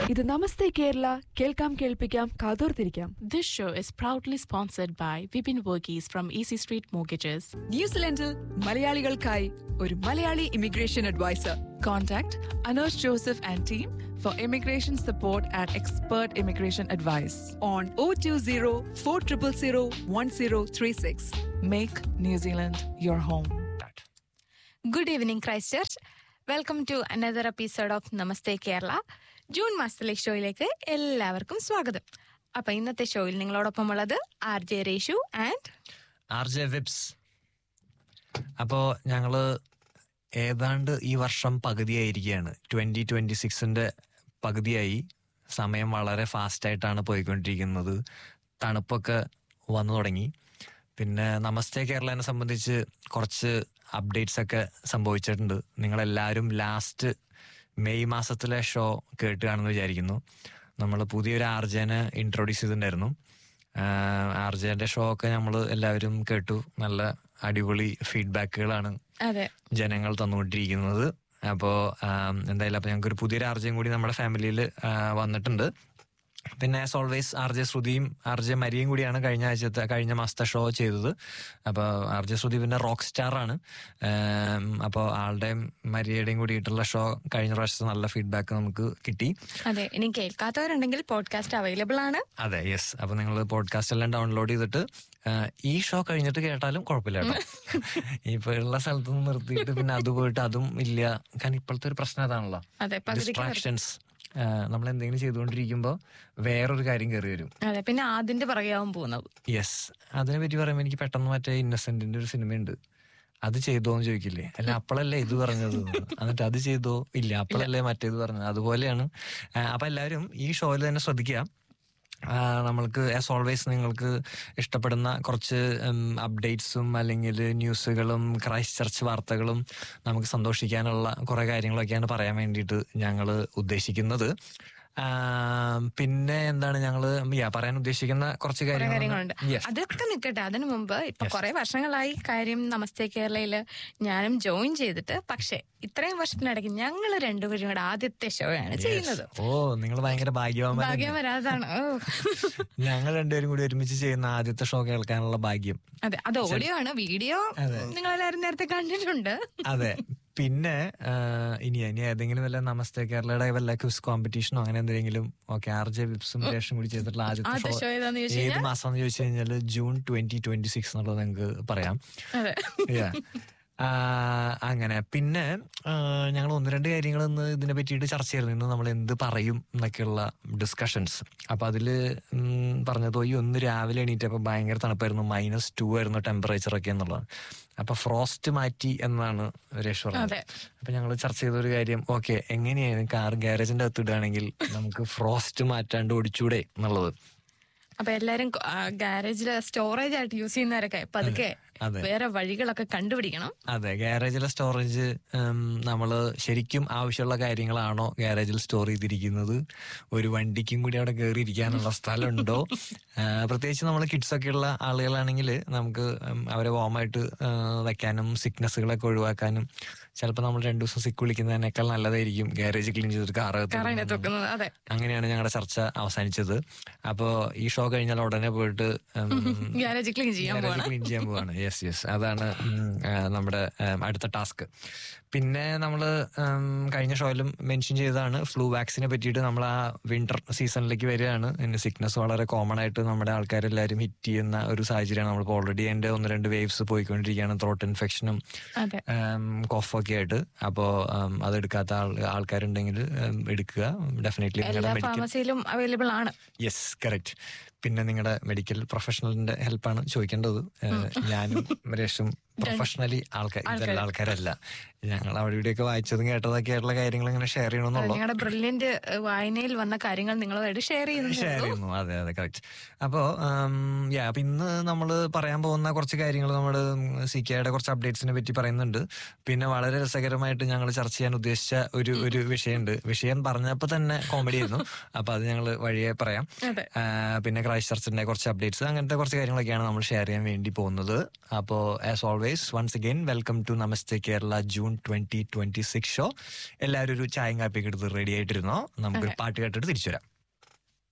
ഇത് നമസ്തേ കേരള കേൾക്കാം കേൾപ്പിക്കാം കാതോർത്തിരിക്കാം This show is proudly sponsored by Vipin Verghese from Easy Street Mortgages. ന്യൂസിലൻഡിൽ മലയാളികൾക്കായി ഒരു Malayali immigration adviser Contact Anush Joseph and team for immigration support and expert immigration advice. ഓൺ O two zero four triple zero one zero three six Make New Zealand your home. Good evening Christchurch welcome to another episode of Namaste Kerala June മാസത്തിലെ ഷോയിലേക്ക് എല്ലാവർക്കും സ്വാഗതം അപ്പൊ ഇന്നത്തെ ഷോയിൽ നിങ്ങളോടൊപ്പം ഉള്ളത് R J Reshu and R J Vibs അപ്പോ ഞങ്ങള് ഏതാണ്ട് ഈ വർഷം പകുതിയായിരിക്കുകയാണ് ട്വന്റി ട്വന്റി സിക്സിന്റെ പകുതിയായി സമയം വളരെ ഫാസ്റ്റ് ആയിട്ടാണ് പോയിക്കൊണ്ടിരിക്കുന്നത് തണുപ്പൊക്കെ വന്നു തുടങ്ങി പിന്നെ നമസ്തേ കേരളനെ സംബന്ധിച്ച് കുറച്ച് അപ്ഡേറ്റ്സ് ഒക്കെ സംഭവിച്ചിട്ടുണ്ട് നിങ്ങളെല്ലാവരും ലാസ്റ്റ് മെയ് മാസത്തിലെ ഷോ കേട്ട് കാണുമെന്ന് വിചാരിക്കുന്നു നമ്മൾ പുതിയൊരു ആർജനെ ഇൻട്രൊഡ്യൂസ് ചെയ്തിട്ടുണ്ടായിരുന്നു ആർജന്റെ ഷോ ഒക്കെ നമ്മൾ എല്ലാവരും കേട്ടു നല്ല അടിപൊളി ഫീഡ്ബാക്കുകളാണ് അതെ ജനങ്ങൾ തന്നുകൊണ്ടിരിക്കുന്നത് അപ്പോ ആം, എന്തായാലും അപ്പൊ ഞങ്ങൾക്ക് ഒരു പുതിയൊരു ആർജയും കൂടി നമ്മുടെ ഫാമിലിയിൽ വന്നിട്ടുണ്ട് പിന്നെ ആസ് ഓൾവേസ് ആർ ജെ ശ്രുതിയും ആർ ജെ മരിയും കൂടിയാണ് കഴിഞ്ഞ ആഴ്ചത്തെ കഴിഞ്ഞ മാസത്തെ ഷോ ചെയ്തത് അപ്പോൾ ആർ ജെ ശ്രുതി പിന്നെ റോക്ക് സ്റ്റാർ ആണ് അപ്പോൾ ആളുടെയും മരിയുടെയും കൂടിയിട്ടുള്ള ഷോ കഴിഞ്ഞ പ്രാവശ്യത്തെ നല്ല ഫീഡ്ബാക്ക് നമുക്ക് കിട്ടി അതെ ഇനി കേൾക്കാത്തവരുണ്ടെങ്കിൽ പോഡ്കാസ്റ്റ് അവൈലബിൾ ആണ് അതെ യെസ് അപ്പൊ നിങ്ങൾ പോഡ്കാസ്റ്റ് എല്ലാം ഡൗൺലോഡ് ചെയ്തിട്ട് ആ, ഈ ഷോ കഴിഞ്ഞിട്ട് കേട്ടാലും കുഴപ്പമില്ല കേട്ടോ ഇപ്പൊ ഉള്ള സ്ഥലത്ത് നിന്ന് നിർത്തിയിട്ട് പിന്നെ അത് പോയിട്ട് അതും ഇല്ല കാരണം ഇപ്പോഴത്തെ ഒരു പ്രശ്നം അതാണല്ലോ അതെ പകുതിക്ക് ഡിസ്ട്രാക്ഷൻസ് നമ്മൾ എന്തെങ്കിലും ചെയ്തുകൊണ്ടിരിക്കുമ്പോ വേറൊരു കാര്യം കയറി വരും അതെ പിന്നെ ആദ്യന്റെ പുറകെയാവും പോകുന്നത് യെസ് അതിനെ പറ്റി പറയുമ്പോൾ എനിക്ക് പെട്ടെന്ന് മറ്റേ ഇന്നസെന്റിന്റെ ഒരു സിനിമയുണ്ട് അത് ചെയ്തോ എന്ന് ചോദിക്കില്ലേ അല്ല അപ്പോഴല്ലേ ഇത് പറഞ്ഞത് എന്ന്. എന്നിട്ട് അത് ചെയ്തോ ഇല്ല അപ്പോഴല്ലേ മറ്റേത് പറഞ്ഞത് അതുപോലെയാണ് ആ, അപ്പൊ എല്ലാവരും ഈ ഷോയിൽ തന്നെ ശ്രദ്ധിക്കുക ആ, നമ്മൾക്ക് ആസ് ഓൾവേസ് നിങ്ങൾക്ക് ഇഷ്ടപ്പെടുന്ന കുറച്ച് അപ്ഡേറ്റ്സും അല്ലെങ്കിൽ ന്യൂസുകളും ക്രൈസ്റ്റ് ചർച്ച് വാർത്തകളും നമുക്ക് സന്തോഷിക്കാനുള്ള കുറെ കാര്യങ്ങളൊക്കെയാണ് പറയാൻ വേണ്ടിയിട്ട് ഞങ്ങൾ ഉദ്ദേശിക്കുന്നത് ആ, പിന്നെ എന്താണ് ഞങ്ങൾ പറയാൻ ഉദ്ദേശിക്കുന്ന കുറച്ച് കുറെ കാര്യങ്ങൾ കാര്യങ്ങളുണ്ട് Yes. അതൊക്കെ നിൽക്കട്ടെ അതിനു മുമ്പ് ഇപ്പൊ കുറെ വർഷങ്ങളായി കാര്യം നമസ്തേ കേരളയില് ഞാനും ജോയിൻ ചെയ്തിട്ട് പക്ഷെ ഇത്രയും വർഷത്തിനിടയ്ക്ക് ഞങ്ങൾ രണ്ടുപേരും കൂടെ ആദ്യത്തെ ഷോ ആണ് ചെയ്യുന്നത് ഓ നിങ്ങൾ ഭയങ്കര ഭാഗ്യവാന്മാരാണ് ഭാഗ്യം വരാതാണ് ഓ. ഞങ്ങൾ രണ്ടുപേരും കൂടി ഒരുമിച്ച് ചെയ്യുന്ന ആദ്യത്തെ ഷോ കേൾക്കാനുള്ള ഭാഗ്യം അതെ അത് ഓഡിയോ ആണ് വീഡിയോ നിങ്ങൾ എല്ലാവരും നേരത്തെ കണ്ടിട്ടുണ്ട് അതെ പിന്നെ ആ, ഇനി ഇനി ഏതെങ്കിലും വല്ല നമസ്തേ കേരളയുടെ വല്ല ക്വിസ് കോമ്പറ്റീഷനോ അങ്ങനെ എന്തെങ്കിലും ഓക്കെ ആർ ജെ വിപ്സും രേഷും കൂടി ചെയ്തിട്ടുള്ള ആദ്യത്തെ ആദ്യത്തെ show ഏതാന്ന് ചോദിച്ച് ഏത് മാസം എന്ന് ചോദിച്ചു കഴിഞ്ഞാൽ ജൂൺ ട്വന്റി ട്വന്റി സിക്സ് എന്നുള്ളത് നിങ്ങൾക്ക് പറയാം അതെ Yeah. ആ, അങ്ങനെ പിന്നെ ഞങ്ങൾ ഒന്ന് രണ്ട് കാര്യങ്ങൾ ഇന്ന് ഇതിനെ പറ്റിയിട്ട് ചർച്ച ചെയ്തിരുന്നു ഇന്ന് നമ്മൾ എന്ത് പറയും എന്നൊക്കെയുള്ള ഡിസ്കഷൻസ് അപ്പൊ അതില് ഉം, പറഞ്ഞത് ഈ ഒന്ന് രാവിലെ എണീറ്റപ്പോ ഭയങ്കര തണുപ്പായിരുന്നു മൈനസ് ടു ആയിരുന്നു ടെമ്പറേച്ചർ ഒക്കെ എന്നുള്ളത് അപ്പൊ ഫ്രോസ്റ്റ് മാറ്റി എന്നാണ് രേഷ് പറഞ്ഞത് അതെ. അപ്പൊ ഞങ്ങൾ ചർച്ച ചെയ്ത ഒരു കാര്യം ഓക്കെ എങ്ങനെയാണ് കാർ ഗ്യാരേജിന്റെ അകത്ത് ഇടുകയാണെങ്കിൽ നമുക്ക് ഫ്രോസ്റ്റ് മാറ്റാണ്ട് ഓടിച്ചൂടെ എന്നുള്ളത് അപ്പൊ എല്ലാരും ഗാരേജില് സ്റ്റോറേജ് ആയിട്ട് യൂസ് ചെയ്യുന്നവരൊക്കെ പതുക്കെ അതെ. വേറെ വഴികളൊക്കെ കണ്ടുപിടിക്കണം അതെ ഗാരേജിലെ സ്റ്റോറേജ് നമ്മൾ ശരിക്കും ആവശ്യമുള്ള കാര്യങ്ങളാണോ ഗാരേജിൽ സ്റ്റോർ ചെയ്തിരിക്കുന്നത് ഒരു വണ്ടിക്കും കൂടി അവിടെ കയറി ഇരിക്കാനുള്ള സ്ഥലമുണ്ടോ ആ, പ്രത്യേകിച്ച് നമ്മൾ കിഡ്സ് ഒക്കെ ഉള്ള ആളുകളാണെങ്കിൽ നമുക്ക് ഉം, അവരെ വോമായിട്ട് വെക്കാനും സിക്നസ്സുകളൊക്കെ ഒഴിവാക്കാനും ചിലപ്പോൾ നമ്മൾ രണ്ടു ദിവസം സിക്ക് വിളിക്കുന്നതിനേക്കാൾ നല്ലതായിരിക്കും ഗാരേജ് ക്ലീൻ ചെയ്തിട്ട് കാറിനകത്ത് കാറകത്ത് വെക്കുന്നത് അതെ അങ്ങനെയാണ് ഞങ്ങളുടെ ചർച്ച അവസാനിച്ചത് അപ്പോ ഈ ഷോ കഴിഞ്ഞാൽ ഉടനെ പോയിട്ട് ഉം, ഗാരേജ് ക്ലീൻ ചെയ്യാൻ ഗാരേജ് പോവാണ് ക്ലീൻ ചെയ്യാൻ പോവാണ് യെസ് യെസ് അതാണ് ഉം, ആ, നമ്മുടെ ഉം, അടുത്ത ടാസ്ക് പിന്നെ നമ്മൾ കഴിഞ്ഞ ഷോയിലും മെൻഷൻ ചെയ്തതാണ് ഫ്ലൂ വാക്സിനെ പറ്റിയിട്ട് നമ്മൾ ആ വിന്റർ സീസണിലേക്ക് വരികയാണ് പിന്നെ സിക്നസ് വളരെ കോമൺ ആയിട്ട് നമ്മുടെ ആൾക്കാരെല്ലാവരും ഹിറ്റ് ചെയ്യുന്ന ഒരു സാഹചര്യമാണ് നമ്മളിപ്പോൾ ഓൾറെഡി അതിന്റെ ഒന്ന് രണ്ട് വേവ്സ് പോയിക്കൊണ്ടിരിക്കുകയാണ് ത്രോട്ട് ഇൻഫെക്ഷനും അതെ കോഫൊക്കെ ആയിട്ട് അപ്പോൾ അതെടുക്കാത്ത ആൾ ആൾക്കാരുണ്ടെങ്കിൽ ഉം, എടുക്കുക ഡെഫിനറ്റ്ലി എല്ലാ നിങ്ങളുടെ മെഡിക്കൽ ഫാർമസിയിലും അവൈലബിൾ ആണ് യെസ് കറക്റ്റ് പിന്നെ നിങ്ങളുടെ മെഡിക്കൽ പ്രൊഫഷണലിന്റെ ഹെൽപ്പാണ് ചോദിക്കേണ്ടത് ഏഹ് ഞാനും രേഷും പ്രൊഫഷണലി ആൾക്കാർ ഇതല്ല ആൾക്കാരല്ല ഞങ്ങൾ അവിടെ ഇവിടെയൊക്കെ വായിച്ചതും കേട്ടതൊക്കെ ആയിട്ടുള്ള കാര്യങ്ങൾ ഇങ്ങനെ ഷെയർ ചെയ്യണമെന്നുള്ളൂ നിങ്ങളുടെ ബ്രില്യന്റ് വായനയിൽ വന്ന കാര്യങ്ങൾ നിങ്ങളുമായിട്ട് ഷെയർ ഷെയർ ചെയ്യുന്നു ചെയ്യുന്നു അതെ അതെ കറക്റ്റ് അപ്പോ യാ അപ്പൊ ഇന്ന് നമ്മൾ പറയാൻ പോകുന്ന കുറച്ച് കാര്യങ്ങൾ നമ്മൾ സി കെയുടെ കുറച്ച് അപ്ഡേറ്റ്സിനെ പറ്റി പറയുന്നുണ്ട് പിന്നെ വളരെ രസകരമായിട്ട് ഞങ്ങൾ ചർച്ച ചെയ്യാൻ ഉദ്ദേശിച്ച ഒരു ഒരു വിഷയമുണ്ട് വിഷയം പറഞ്ഞപ്പോ തന്നെ കോമഡി ആയിരുന്നു അപ്പൊ അത് ഞങ്ങൾ വഴിയെ പറയാം അതെ. ആ, പിന്നെ ക്രൈസ്റ്റ് ചർച്ചിന്റെ കുറച്ച് അപ്ഡേറ്റ്സ് അങ്ങനത്തെ കുറച്ച് കാര്യങ്ങളൊക്കെയാണ് നമ്മൾ ഷെയർ ചെയ്യാൻ വേണ്ടി പോകുന്നത് അപ്പോൾ as always always once again welcome to Namaste Kerala June twenty twenty six show എല്ലാവരും ഒരു ചായയും കാപ്പിയൊക്കെ എടുത്ത് റെഡി ആയിട്ടിരുന്നോ നമുക്കൊരു അതെ. പാട്ട് കേട്ടിട്ട് തിരിച്ചു വരാം